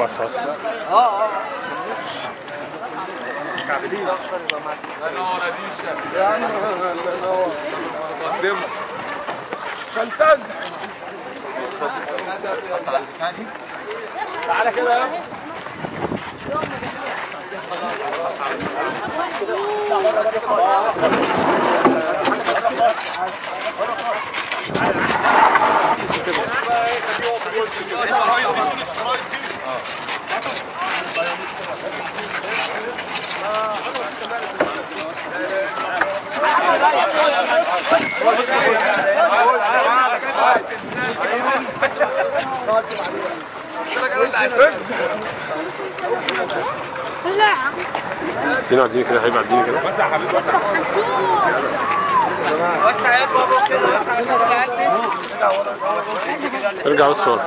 واسع اه اه فانتاز تعالى كده يا لا ادينا اديني كده حبيبي اديني كده وسع يا بابا كده وسع وسع ارجع بس ورا